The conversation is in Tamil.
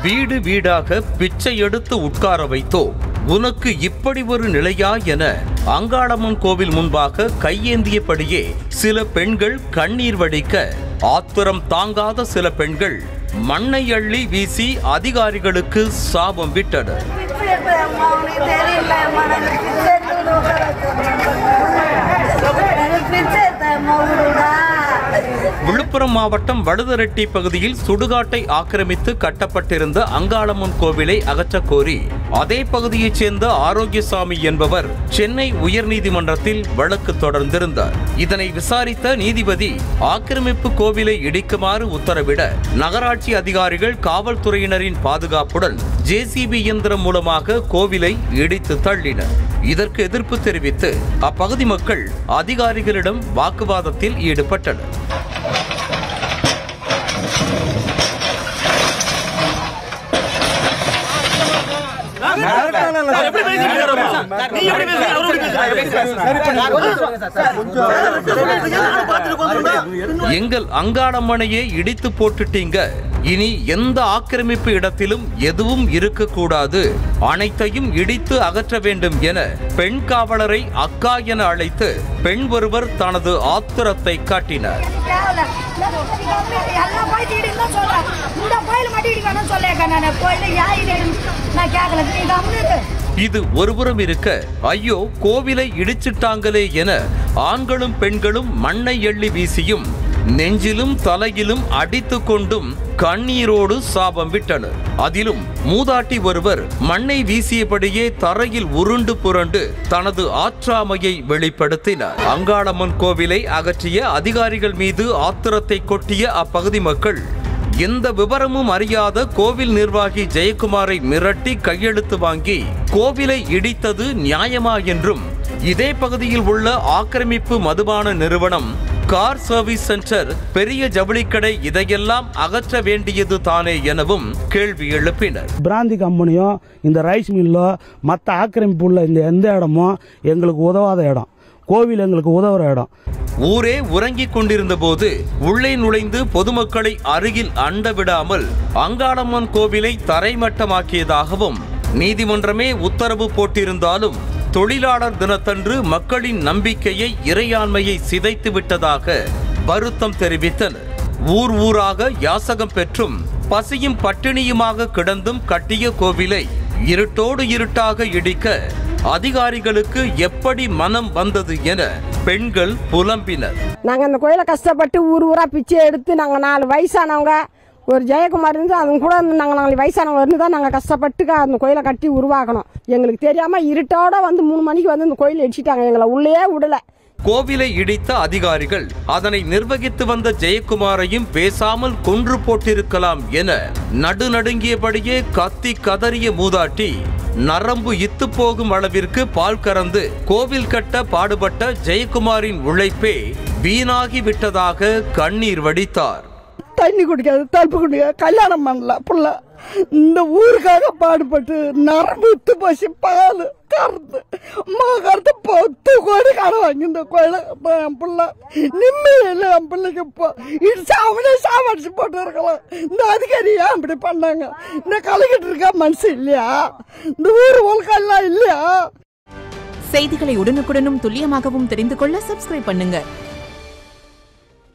வீடு வீடாக பிச்சை எடுத்து உட்கார வைத்தோ உனக்கு இப்படி ஒரு நிலையா என அங்காளம்மன் கோவில் முன்பாக கையேந்தியபடியே சில பெண்கள் கண்ணீர் வடிக்க ஆத்திரம் தாங்காத சில பெண்கள் மண்ணை அள்ளி வீசி அதிகாரிகளுக்கு சாபம் விட்டனர் பிச்சை எடுத்தேம்மா, உனக்கு தெரியலம்மா, நாங்க பிச்சை எடுத்துட்டு உட்கார நாங்க பிச்சை எடுத்தேம்மா, விடுடா. விழுப்புரம் மாவட்டம் வடுதரெட்டி பகுதியில் சுடுகாட்டை ஆக்கிரமித்து கட்டப்பட்டிருந்த அங்காளம்மன் கோவிலை அகற்றக் கோரி அதே பகுதியைச் சேர்ந்த ஆரோக்கியசாமி என்பவர் சென்னை உயர்நீதிமன்றத்தில் வழக்கு தொடர்ந்திருந்தார் இதனை விசாரித்த நீதிபதி ஆக்கிரமிப்பு கோவிலை இடிக்குமாறு உத்தரவிட நகராட்சி அதிகாரிகள் காவல்துறையினரின் பாதுகாப்புடன் ஜேசிபி இயந்திரம் மூலமாக கோவிலை இடித்து தள்ளினர் இதற்கு எதிர்ப்பு தெரிவித்து அப்பகுதி மக்கள் அதிகாரிகளிடம் வாக்குவாதத்தில் ஈடுபட்டனர் எங்கள் அங்காளம்மனையே இடித்து போட்டுட்டீங்க இனி எந்த ஆக்கிரமிப்பு இடத்திலும் எதுவும் இருக்கக்கூடாது அனைத்தையும் இடித்து அகற்ற வேண்டும் என பெண் காவலரை அக்கா என அழைத்து பெண் ஒருவர் தனது ஆத்திரத்தை காட்டினார் தேவையில்ல. எல்லா கோயிலும் இடின்னு சொல்றேன். இந்த கோயில் மட்டும் இடிக்கணும்னு சொல்லியிருக்கேன் நானு. கோயில்ல ஏன் இடிக்கணும்? நான் கேட்கல. நீ கம்முனு இரு. இது ஒருபுறம் இருக்க ஐயோ கோவிலை இடிச்சிட்டாங்களே என ஆண்களும் பெண்களும் மண்ணை எள்ளி வீசியும் நெஞ்சிலும் தலையிலும் அடித்து கொண்டும் கண்ணீரோடு சாபம் விட்டனர் அதிலும் மூதாட்டி ஒருவர் மண்ணை வீசியபடியே தரையில் உருண்டு புரண்டு தனது ஆற்றாமையை வெளிப்படுத்தினார் அங்காளம்மன் கோவிலை அகற்றிய அதிகாரிகள் மீது ஆத்திரத்தை கொட்டிய அப்பகுதி மக்கள் எந்த விவரமும் அறியாத கோவில் நிர்வாகி ஜெயக்குமாரை மிரட்டி கையெழுத்து வாங்கி கோவிலை இடித்தது நியாயமா என்றும் இதே பகுதியில் உள்ள ஆக்கிரமிப்பு மதுபான நிறுவனம் கார் சர்வீஸ் சென்டர் பெரிய ஜவுளிக்கடை இதையெல்லாம் அகற்ற வேண்டியது தானே எனவும் கேள்வி எழுப்பினர் பிராந்தி கம்பெனியோ இந்த ரைஸ் மில்லோ மற்ற ஆக்கிரமிப்பு உள்ள இந்த எந்த இடமோ எங்களுக்கு உதவாத இடம் கோவில் எங்களுக்கு உதவுற இடம் ஊரே உறங்கிக் கொண்டிருந்த போது உள்ளே நுழைந்து பொதுமக்களை அருகில் அண்ட விடாமல் அங்காளம்மன் கோவிலை தரைமட்டமாக்கியதாகவும் நீதிமன்றமே உத்தரவு போட்டிருந்தாலும் தொழிலாளர் தினத்தன்று மக்களின் நம்பிக்கையை இறையாண்மையை சிதைத்து விட்டதாக வருத்தம் தெரிவித்தனர் ஊர் ஊராக யாசகம் பெற்றும் பசியும் பட்டினியுமாக கிடந்தும் கட்டிய கோவிலை இருட்டோடு இருட்டாக இடிக்க அதிகாரிகளுக்கு எப்படி மனம் வந்தது என பெண்கள் புலம்பினர் நாங்கள் அந்த கோயிலை கஷ்டப்பட்டு ஊர் ஊராக பிச்சை எடுத்து நாங்கள் நாலு வயசானவங்க ஒரு ஜெயக்குமார் இருந்து அவங்க கூட வந்து நாங்கள் நாலு வயசானவங்க இருந்து தான் நாங்கள் கஷ்டப்பட்டு க- அந்த கோயிலை கட்டி உருவாக்கணும் எங்களுக்கு தெரியாமல் இருட்டோட வந்து மூணு மணிக்கு வந்து இந்த கோயிலை இடிச்சிட்டாங்க எங்களை உள்ளே விடலை கோவிலை இடித்த அதிகாரிகள் அதனை நிர்வகித்து வந்த ஜெயக்குமாரையும் பேசாமல் கொன்று போட்டிருக்கலாம் என நடுநடுங்கியபடியே கத்தி கதறிய மூதாட்டி நரம்பு இத்து போகும் அளவிற்கு பால் கறந்து கோவில் கட்ட பாடுபட்ட ஜெயக்குமாரின் உழைப்பே வீணாகி விட்டதாக கண்ணீர் வடித்தார் தண்ணி குடிக்காது தடுப்பு குடிக்க கல்யாணம் பண்ணல புள்ள இந்த ஊருக்காக பாடுபட்டு நரம்பு வித்து போச்சு பால் கறந்து அம்மா கறந்து பத்து கோடி கடன் வாங்கி இந்த கோயில இப்போ என் பிள்ளை நிம்மதியில் என் பிள்ளைக்கு இப்போ இடிச்சு அவனே சாவடிச்சு போட்டு இருக்கலாம் இந்த அதிகாரி ஏன் இப்படி பண்ணாங்க இந்த கலக்கிட்டு இருக்க மனசு இல்லையா இந்த ஊர் ஒழுக்கெல்லாம் இல்லையா செய்திகளை உடனுக்குடனும் துல்லியமாகவும் தெரிந்து கொள்ள சப்ஸ்கிரைப் பண்ணுங்க